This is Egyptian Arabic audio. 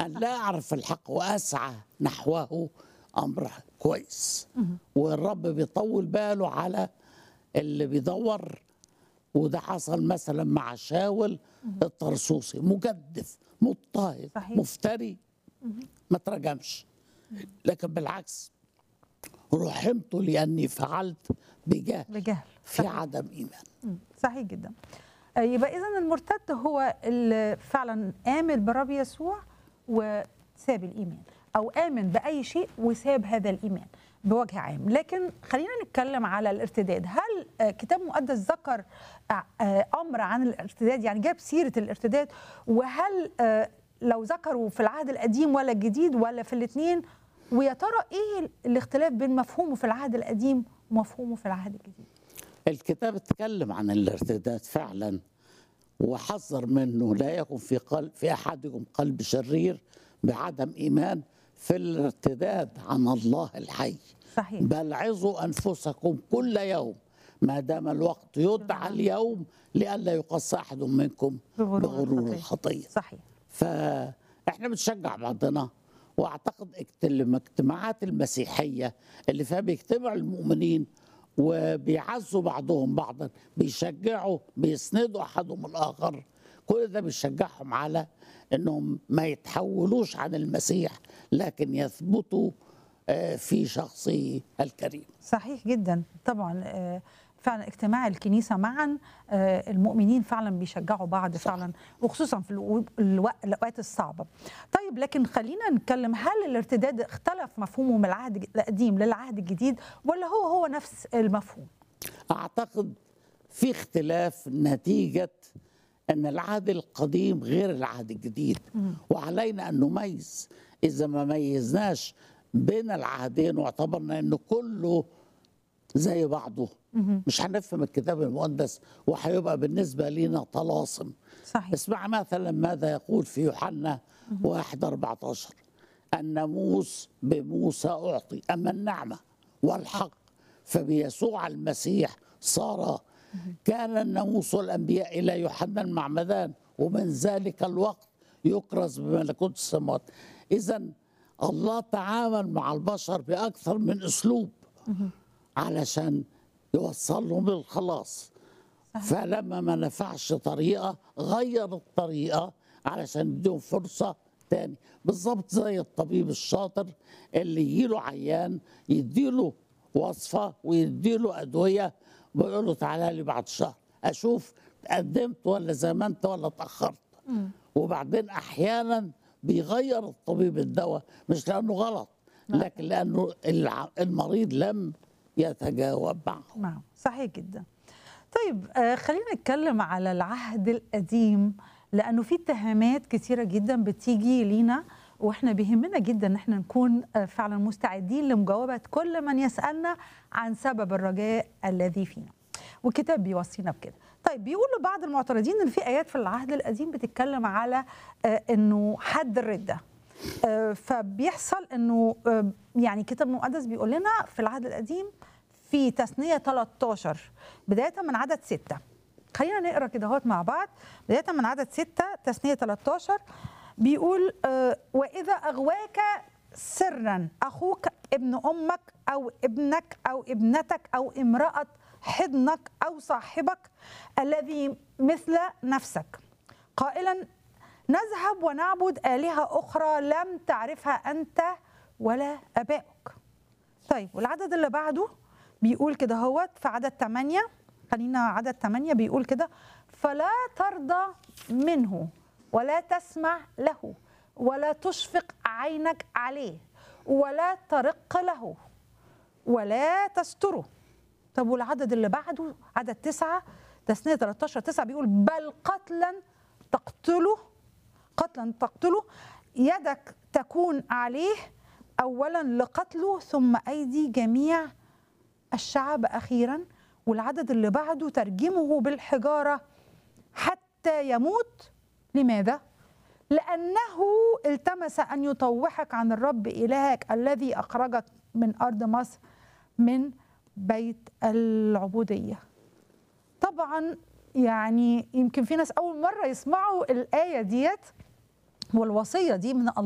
أن لا أعرف الحق وأسعى نحوه أمر كويس والرب بيطول باله على اللي بيدور وده حصل مثلا مع شاول الطرسوسي مجدف مضطهد صحيح. مفتري ما ترجمش لكن بالعكس رحمت لأني فعلت بجهل بجهل في صحيح. عدم إيمان مم. صحيح جدا آه، يبقى اذا المرتد هو اللي فعلا امن بالرب يسوع وساب الايمان او امن باي شيء وساب هذا الايمان بوجه عام لكن خلينا نتكلم على الارتداد هل آه، كتاب مقدس ذكر آه، آه، امر عن الارتداد يعني جاب سيره الارتداد وهل آه، لو ذكروا في العهد القديم ولا الجديد ولا في الاثنين ويا ترى ايه الاختلاف بين مفهومه في العهد القديم ومفهومه في العهد الجديد الكتاب اتكلم عن الارتداد فعلا وحذر منه لا يكن في قلب في احدكم قلب شرير بعدم ايمان في الارتداد عن الله الحي صحيح بل عظوا انفسكم كل يوم ما دام الوقت يدعى اليوم لئلا يقص احد منكم بغرور بغرور الخطية. الخطيه صحيح فاحنا بنشجع بعضنا واعتقد اجت- الاجتماعات المسيحيه اللي فيها بيجتمع المؤمنين وبيعزوا بعضهم بعضا بيشجعوا بيسندوا احدهم الاخر كل ده بيشجعهم على انهم ما يتحولوش عن المسيح لكن يثبتوا آه، في شخصه الكريم صحيح جدا طبعا آه، فعلا اجتماع الكنيسه معا آه، المؤمنين فعلا بيشجعوا بعض صح. فعلا وخصوصا في الو- الوق- الاوقات الصعبه. طيب لكن خلينا نتكلم هل الارتداد اختلف مفهومه من العهد القديم للعهد الجديد ولا هو هو نفس المفهوم؟ اعتقد في اختلاف نتيجه ان العهد القديم غير العهد الجديد وعلينا ان نميز اذا ما ميزناش بين العهدين واعتبرنا انه كله زي بعضه مش هنفهم الكتاب المقدس وهيبقى بالنسبه لنا طلاسم صحيح اسمع مثلا ماذا يقول في يوحنا 1 14 الناموس بموسى أعطي أما النعمة والحق فبيسوع المسيح صار كان الناموس والأنبياء إلى يوحنا المعمدان ومن ذلك الوقت يكرز بملكوت السماوات إذا الله تعامل مع البشر بأكثر من أسلوب علشان يوصلهم للخلاص فلما ما نفعش طريقة غير الطريقة علشان يديهم فرصة تاني بالظبط زي الطبيب الشاطر اللي يجيله عيان يديله وصفة ويديله أدوية ويقول له تعالى لي بعد شهر أشوف قدمت ولا زمنت ولا اتأخرت وبعدين أحيانا بيغير الطبيب الدواء مش لأنه غلط لكن لأنه الع- المريض لم يتجاوب معه نعم صحيح جدا طيب آه خلينا نتكلم على العهد القديم لانه في اتهامات كثيره جدا بتيجي لينا واحنا بيهمنا جدا ان احنا نكون آه فعلا مستعدين لمجاوبه كل من يسالنا عن سبب الرجاء الذي فينا والكتاب بيوصينا بكده طيب بيقولوا بعض المعترضين ان في ايات في العهد القديم بتتكلم على آه انه حد الرده آه، فبيحصل انه آه، يعني كتاب المقدس بيقول لنا في العهد القديم في تثنية 13 بداية من عدد ستة خلينا نقرا كده اهوت مع بعض بداية من عدد ستة تثنية 13 بيقول آه، وإذا أغواك سرا أخوك ابن أمك أو ابنك أو ابنتك أو امرأة حضنك أو صاحبك الذي مثل نفسك قائلا نذهب ونعبد آلهة أخرى لم تعرفها أنت ولا أبائك طيب والعدد اللي بعده بيقول كده هوت في عدد 8 خلينا عدد 8 بيقول كده فلا ترضى منه ولا تسمع له ولا تشفق عينك عليه ولا ترق له ولا تستره طب والعدد اللي بعده عدد تسعة تثنية 13 تسعة بيقول بل قتلا تقتله قتلا تقتله يدك تكون عليه اولا لقتله ثم ايدي جميع الشعب اخيرا والعدد اللي بعده ترجمه بالحجاره حتى يموت لماذا لانه التمس ان يطوحك عن الرب الهك الذي اخرجك من ارض مصر من بيت العبوديه طبعا يعني يمكن في ناس اول مره يسمعوا الايه ديت والوصيه دي من الله